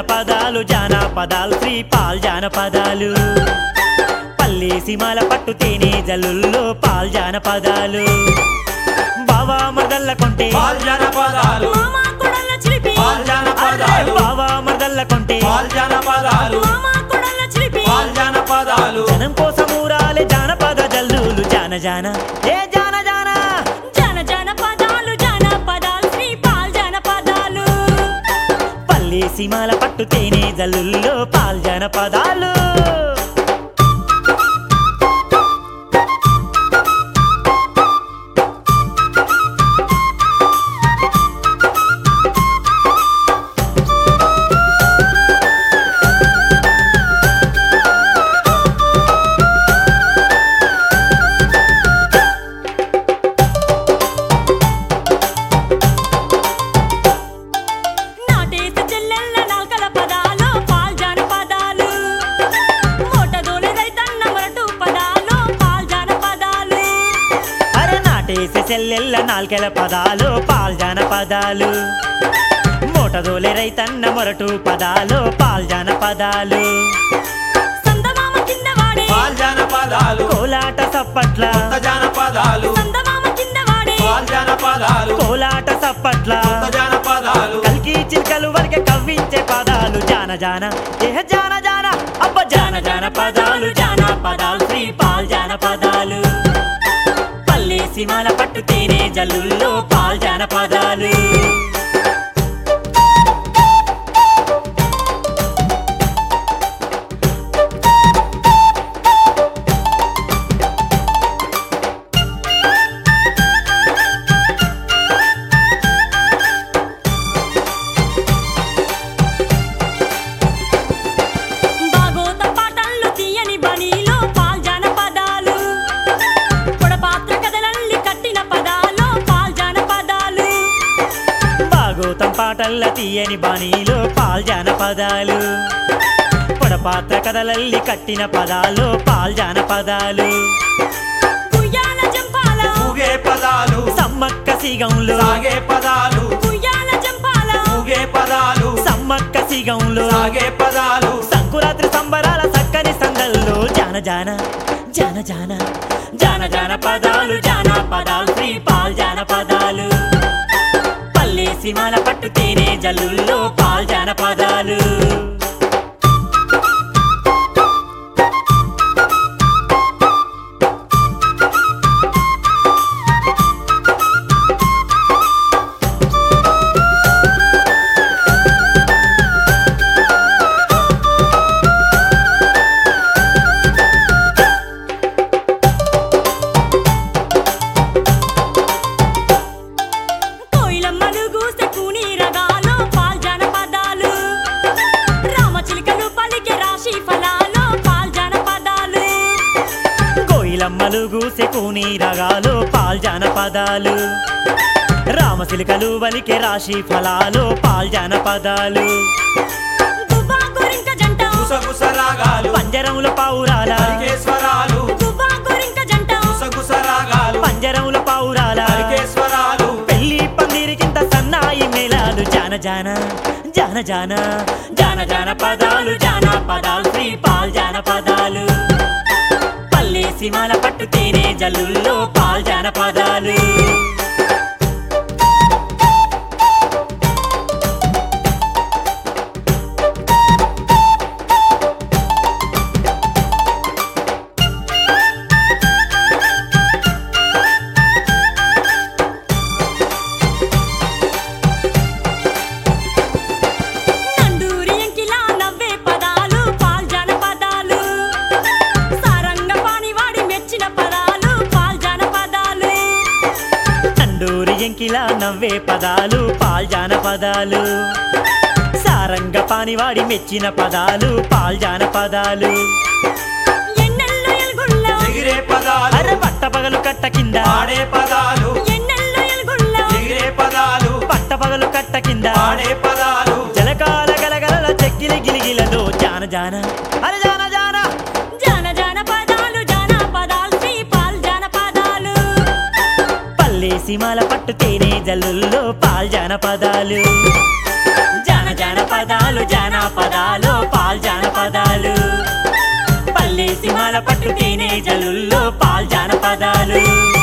జానపదాలు జానపదాలు శ్రీ పాల్ జానపదాలు పల్లె సీమాల పట్టు తేనె జల్లుల్లో పాల్ జానపదాలు బావా మరదల్ల కొంటే పాల్ జనపదాలు మామా కొడల చిలిపి పాల్ జనపదాలు బావా మరదల్ల కొంటే పాల్ జనపదాలు మామా కొడల చిలిపి పాల్ జనపదాలు జనం కోసం ఊరాలే జానపద జల్లులు జాన జాన ఏ జాన జాన జన జన పదాలు జన పదాలు శ్రీ పాల్ జన పదాలు పల్లె సీమాల పట్టు తేనె జల్లుల్లో పాల్ జానపదాలు నాటేసి చెల్లెళ్ళ నాల్కల పదాలు పాల్ జన పదాలు మోటదోలె రైతన్న మొరటు పదాలు పాల్ జన పదాలు అరే నాటేసే చెల్లెళ్ళ నాల్కెల పదాలు పాల్ జానపదాలు మోటదోలే రైతన్న మొరటు పదాలు పాల్ జానపదాలు సందమామ కింద వాడే పాల్ జనపదాలు కోలాట సప్పట్ల కొత్త జనపదాలు సందమామ కింద వాడే పాల్ జనపదాలు కోలాట సప్పట్ల కొత్త జనపదాలు కల్కి చిల్కలు వరకే కవ్వించే పదాలు జాన జాన ఏ జాన జాన అబ్బ జాన జాన పదాలు జాన పదాలు శ్రీ పాల్ జాన పదాలు పల్లె సీమాల పట్టు తేనె జల్లుల్లో పాల్ జాన పదాలు బాగోత పాటల్లో తీయని బనీలో పాల్ జన పదాలు పొడపాత్ర కథలల్లి కట్టిన పదాలు పాల్ జన పదాలు భాగోతం పాటల్ల తీయని బాణీలో పాల్ జాన పదాలు పొడపాత్ర కథలల్లి కట్టిన పదాలు పాల్ జాన పదాలు కుయ్యాల జంపాల ఊగే పదాలు సమ్మక్క సిగంలో సాగే పదాలు కుయ్యాల జంపాల ఊగే పదాలు సమ్మక్క సిగంలో సాగే పదాలు సంకురాత్రి సంబరాల చక్కని సందల్లో జాన జాన జాన జాన జాన జాన పదాలు జాన పదాలు శ్రీ పాల్ జాన పదాలు పల్లె సీమాల పట్టు తేనె జల్లుల్లో పాల్ జాన పదాలు కోయిలమ్మలు గూసె కూని రగాలు పాల్ జన పదాలు రామచిలుకలు పలికే రాశి ఫలాలు పాల్ జన పదాలు కోయిలమ్మలు గూసె కూని రగాలు పాల్ జాన పదాలు రామసిలికలు వలికే రాశి ఫలాలు పాల్ జాన పదాలు గుబ్బా గోరింక జంట గుసగుస రాగాలు పంజరంలో పావురాల హరికేశ్వరాలు గుబ్బా గోరింక జంట గుసగుస రాగాలు పంజరంలో పావురాల హరికేశ్వరాలు పెళ్లి పందిరికింత సన్నాయి మేళాలు జాన జాన జాన జాన జాన జాన పదాలు జాన పదాలు శ్రీ పాల్ జాన పదాలు పల్లె సీమాల పట్టు తేనె జల్లుల్లో పాల్ జాన పదాలు నండూరి ఎంకిలా నవ్వే పదాలు పాల్ జన పదాలు సారంగ పానివాడి మెచ్చిన పదాలు పాల్ జన పదాలు తండూరి ఎంకిలా నవ్వే పదాలు పాల్ జాన పదాలు సారంగ పానివాడి మెచ్చిన పదాలు పాల్ జాన పదాలు ఎన్నెల్లో ఎల్గుళ్ళ ఎగిరే పదాలు అరే పట్ట పగలు కట్ట కింద ఆడే పదాలు ఎన్నెల్లో ఎల్గుళ్ళ ఎగిరే పదాలు పట్ట పగలు కట్ట కింద ఆడే పదాలు జలకాల గలగలల చెక్కిలి గిలిగిలలో జాన జాన అరే జాన జాన జాన జాన పదాలు జాన పదాలు శ్రీ పాల్ జాన పదాలు పల్లె సీమాల పట్టు తేనె జల్లుల్లో పాల్ జాన పదాలు జాన జానపదాలు జానపదాలు పాల్ జానపదాలు పల్లె సిమాల పట్టు తేనె జలుల్లో పాల్ జానపదాలు